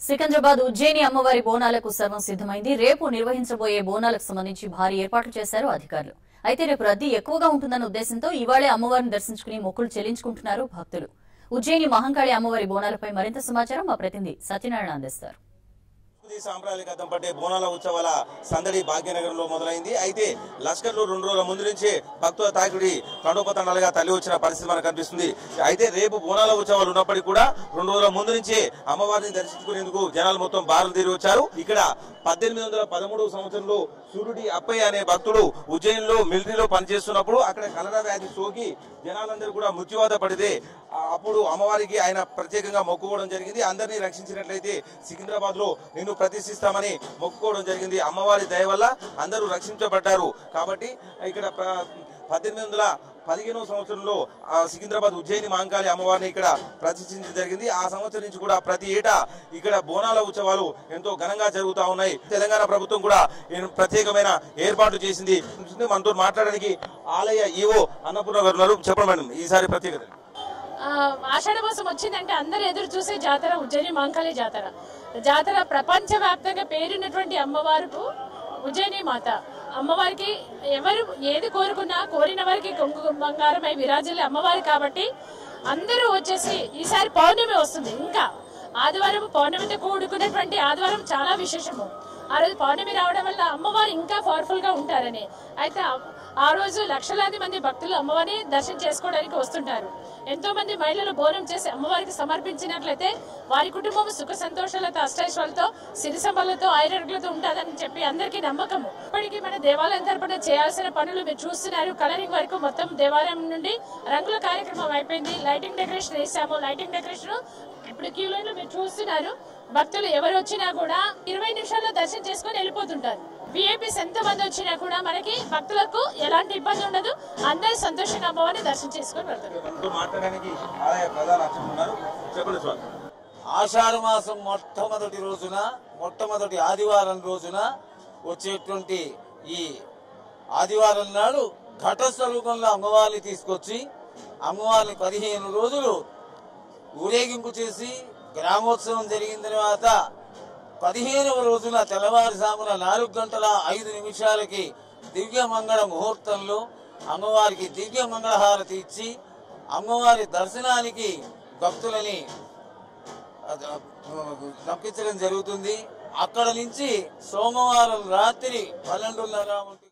సికింద్రాబాద్ ఉజ్జయిని అమ్మవారి బోనాలకు సర్వం సిద్దమైంది రేపు నిర్వహించబోయే బోనాలకు సంబంధించి భారీ ఏర్పాట్లు చేశారు అధికారులు అయితే రేపు రద్దీ ఎక్కువగా ఉంటుందన్న ఉద్దేశంతో ఇవాళే అమ్మవారిని దర్శించుకుని మొక్కులు చెల్లించుకుంటున్నారు భక్తులు ఉజ్జయిని మహంకాళి అమ్మవారి బోనాలపై మరింత సమాచారం మా ప్రతినిధి సత్యనారాయణ అందిస్తారు సంస్కృతి సాంప్రదాయాలకు అద్దం పట్టే బోనాల ఉత్సవాల సందడి భాగ్యనగరంలో మొదలైంది అయితే లష్కర్లు రెండు రోజుల ముందు నుంచే భక్తుల తాకిడి తండోపతండాలుగా తల్లి వచ్చిన పరిస్థితి మనకు కనిపిస్తుంది అయితే రేపు బోనాల ఉత్సవాలు ఉన్నప్పటికీ కూడా రెండు రోజుల ముందు నుంచే అమ్మవారిని దర్శించుకునేందుకు జనాలు మొత్తం బారులు తీరి వచ్చారు ఇక్కడ పద్దెనిమిది వందల పదమూడు సంవత్సరంలో సూర్యుడి అప్పయ్య అనే భక్తుడు ఉజ్జయిన్లో మిలిటరీలో పనిచేస్తున్నప్పుడు అక్కడ కలరా వ్యాధి సోకి జనాలందరూ కూడా మృత్యువాత పడితే ఆ అప్పుడు అమ్మవారికి ఆయన ప్రత్యేకంగా మొక్కుకోవడం జరిగింది అందరినీ రక్షించినట్లయితే సికింద్రాబాద్ లో నిన్ను ప్రతిష్ఠిస్తామని మొక్కుకోవడం జరిగింది అమ్మవారి దయ వల్ల అందరూ రక్షించబడ్డారు కాబట్టి ఇక్కడ ప్ర- పద్దెనిమిది వందల పదిహేనవ సంవత్సరంలో ఆ సికింద్రాబాద్ ఉజ్జయిని మహంకాళి అమ్మవారిని ఇక్కడ ప్రతిష్ఠించడం జరిగింది ఆ సంవత్సరం నుంచి కూడా ప్రతి ఏటా ఇక్కడ బోనాల ఉత్సవాలు ఎంతో ఘనంగా జరుగుతా ఉన్నాయి తెలంగాణ ప్రభుత్వం కూడా ఈ ప్రత్యేకమైన ఏర్పాట్లు చేసింది మనతో మాట్లాడడానికి ఆలయ ఈవో అన్నపూర్ణ గారు ఉన్నారు చెప్పండి మేడం ఈసారి ప్రత్యేకత ఆ, ఆషాఢ మాసం వచ్చిందంటే అందరూ ఎదురు చూసే జాతర ఉజ్జయిని మాంకాళి జాతర జాతర ప్రపంచవ్యాప్తంగా పేరున్నటువంటి అమ్మవారికి ఉజ్జయిని మాత అమ్మవారికి ఎవరు ఏది కోరుకున్నా కోరిన వారికి కొంగు బంగారమై విరాజిల్లే అమ్మవారి కాబట్టి అందరూ వచ్చేసి ఈసారి పౌర్ణమి వస్తుంది ఇంకా ఆదివారం పౌర్ణమితో కూడుకున్నటువంటి ఆదివారం చాలా విశేషము ఆ రోజు పౌర్ణమి రావడం వల్ల అమ్మవారు ఇంకా పవర్ఫుల్ గా ఉంటారని అయితే ఆ- ఆ రోజు లక్షలాది మంది భక్తులు అమ్మవారిని దర్శనం చేసుకోవడానికి వస్తుంటారు ఎంతో మంది మహిళలు బోనం చేసి అమ్మవారికి సమర్పించినట్లయితే వారి కుటుంబం సుఖ సంతోషాలతో అష్టైశ్వర్యాలతో సిరి సంపదలతో ఆయుర్వేదులతో ఉంటుందని చెప్పి అందరికీ నమ్మకము ఇప్పటికీ మన దేవాలయం తరపున చేయాల్సిన పనులు మీరు చూస్తున్నారు కలరింగ్ వరకు మొత్తం దేవాలయం నుండి రంగుల కార్యక్రమం అయిపోయింది లైటింగ్ డెకరేషన్ వేసాము లైటింగ్ డెకరేషన్ ఇప్పుడు క్యూ లైన్ లో మీరు చూస్తున్నారు భక్తులు ఎవరు వచ్చినా కూడా ఇరవై నిమిషాల్లో దర్శనం చేసుకొని వెళ్ళిపోతుంటారు విఐపీస్ ఎంత మంది వచ్చినా కూడా మనకి భక్తులకు ఎలాంటి ఇబ్బంది ఉండదు అందరూ సంతోషంగా అమ్మవారిని దర్శనం చేసుకొని వెళ్తారు మనతో మాట్లాడడానికి ఆలయ ప్రధాన అర్చకులు ఉన్నారు చెప్పండి స్వామి ఆషాఢ మాసం మొట్టమొదటి రోజున మొట్టమొదటి ఆదివారం రోజున వచ్చేటువంటి ఈ ఆదివారం నాడు ఘట స్వరూపంలో అమ్మవారిని తీసుకొచ్చి అమ్మవారిని పదిహేను రోజులు ఊరేగింపు చేసి గ్రామోత్సవం జరిగిన తర్వాత పదిహేనవ రోజున తెల్లవారుజామున నాలుగు గంటల ఐదు నిమిషాలకి దివ్య మంగళ ముహూర్తంలో అమ్మవారికి దివ్య మంగళహారతి ఇచ్చి అమ్మవారి దర్శనానికి భక్తులని పంపించడం జరుగుతుంది అక్కడ నుంచి సోమవారం రాత్రి పన్నెండున్నర ఒంటి